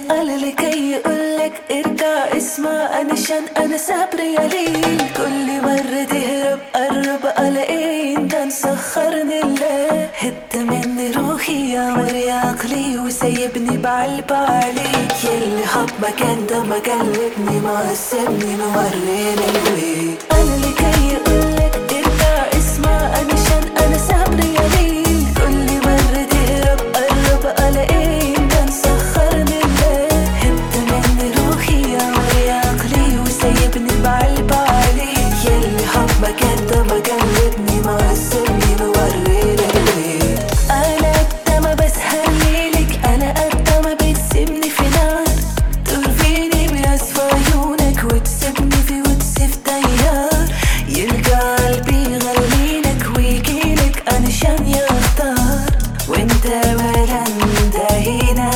قال لكي يقولك ارجع اسمع انا شان انا صبري قليل كل مرة تهرب قرب الاقي انت مسخرني الله هد مني روحي يا مري عقلي وسايبني بعلب عليك يلي حب مكان ده ما قلبني ما سابني موريني الويل قال لكي يقولك ارجع اسمع انا شان انا صبري قليل كل مرة تهرب قرب الاقي انت مسخرني الله هد مني روحي يا مري عقلي وسايبني بعلب عليك يلي حب مكان ده ما قلبني ما سابني موريني الويل انا قد ما بسهر ليلك انا قد ما بتسيبني في نار ترفيني بأسفى عيونك وتسيبني في وتسيب تيار يلقى قلبي يغليلك ويجيلك انا شان يختار وانت ولا انت هنا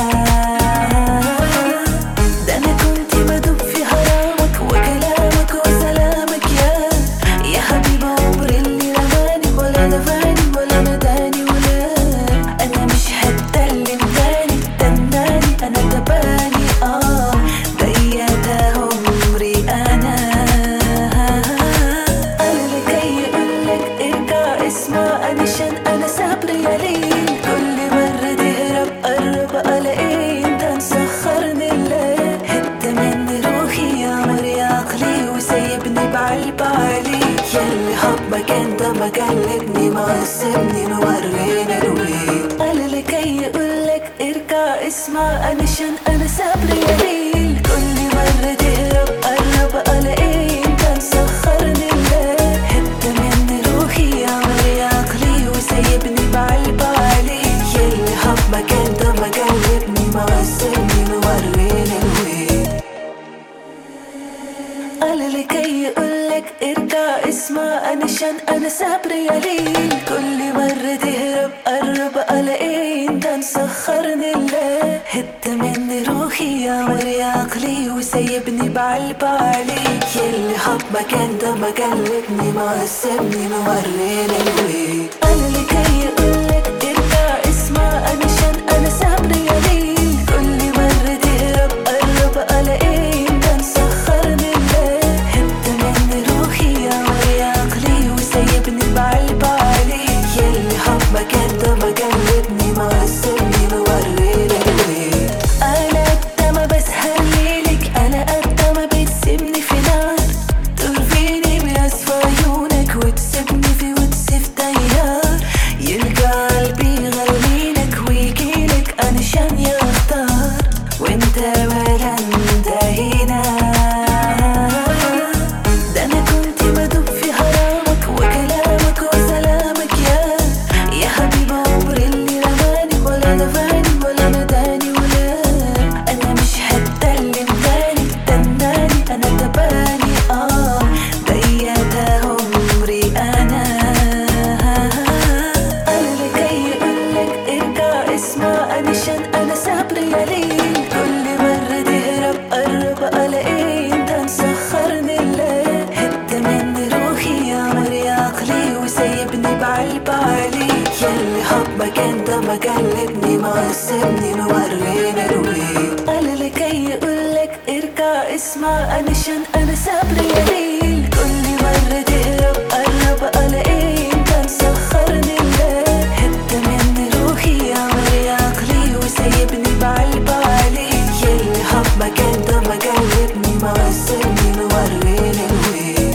ده انا كنت بدوب في حرامك وكلامك وسلامك يا يا حبيب عمري اللي رماني ولا دفاني ولا نداني ولا انا مش هتكلم تاني تناني انا تباني اه ضيعت عمري انا انا لكي يقولك ارجع اسمع انا شان انا صبري قليل كل مرة تهرب قرب الاقي انت مسخرني الله هد مني روحي يا مري عقلي وسايبني بعلب عليك يلي حب مكان ده ما قلبني ما سابني موريني الويل قال لكي يقولك ارجع اسمع انا شان انا صبري قليل كل مرة تهرب قرب الاقي انت مسخرني الله هد مني روحي يا مري عقلي وسايبني بعلب عليك يلي حب مكان ده ما قلبني ما سابني موريني الويل قال لكي يقولك ارجع اسمع انا شان انا صبري قليل كل مرة تهرب قرب الاقي انت مسخرني الله هد مني روحي يا مري عقلي وسايبني بعلب عليك يلي حب مكان ده ما قلبني ما سابني موريني الويل قال لكي يقولك ارجع اسمع انا شان انا صبري قليل كل مرة تهرب قرب الاقي انت مسخرني الله هد مني روحي يا مري عقلي وسايبني بعلب عليك يلي حب مكان ده ما قلبني ما سابني موريني الويل انا قد ما بسهر ليلك انا قد ما بتسيبني في نار ترفيني بأسفى عيونك وتسيبني في وتسيب تيار يلقى قلبي يغليلك ويجيلك انا شان يختار وانت ولا انت هنا ده انا كنت بدوب في حرامك وكلامك وسلامك يا يا حبيب عمري اللي رماني ولا دفاني ولا نداني ولا انا مش هتكلم تاني تناني انا تباني اه ضيعت عمري انا انا لكي يقولك ارجع اسمع انا شان انا صبري قليل كل مرة تهرب قرب الاقي انت مسخرني الله هد مني روحي يا مري عقلي وسايبني بعلب عليك يلي حب مكان ده ما قلبني ما سابني موريني الويل قال لكي يقولك ارجع اسمع انا شان انا صبري قليل كل مرة تهرب قرب الاقي انت مسخرني الله هد مني روحي يا مري عقلي وسايبني بعلب عليك يلي حب مكان ده ما قلبني ما سابني موريني الويل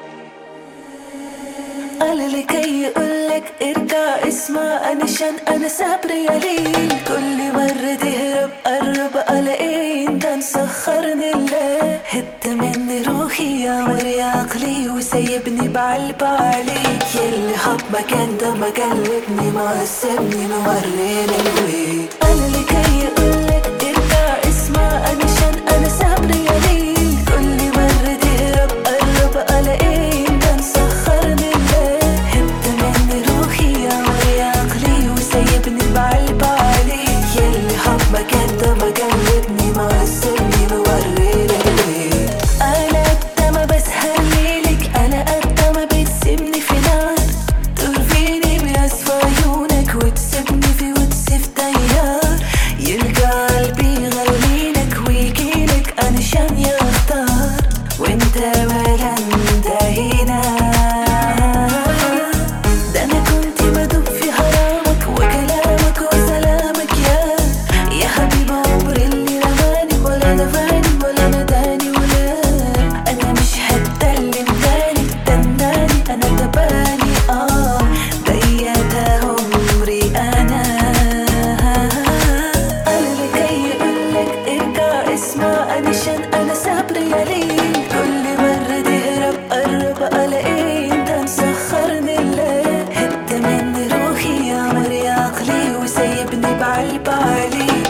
قال لكي يقولك ارجع اسمع انا شان انا صبري قليل كل مرة تهرب قرب الاقي انت مسخرني الله هد مني روحي يا مري عقلي وسايبني بعلب عليك يلي حب مكان ده ما قلبني ما سابني موريني الويل قال لكي يقولك ارجع اسمع انا شان انا صبري قليل كل مرة تهرب قرب الاقي انت مسخرني الله هد مني روحي يا مري عقلي وسايبني بعلب عليك يلي حب مكان ده ما قلبني ما سابني موريني الويل انا قد ما بسهر ليلك انا قد ما بتسيبني في نار ترفيني بأسفى عيونك وتسيبني في وتسيب تيار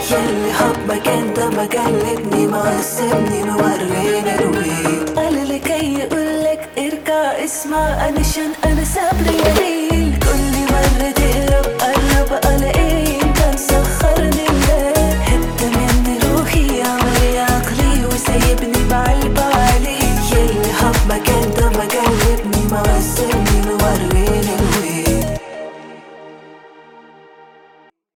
يلي حبك انت ما قلبني ما سيبني نورينا الوين قال لكي يقولك ارجع اسمع علشان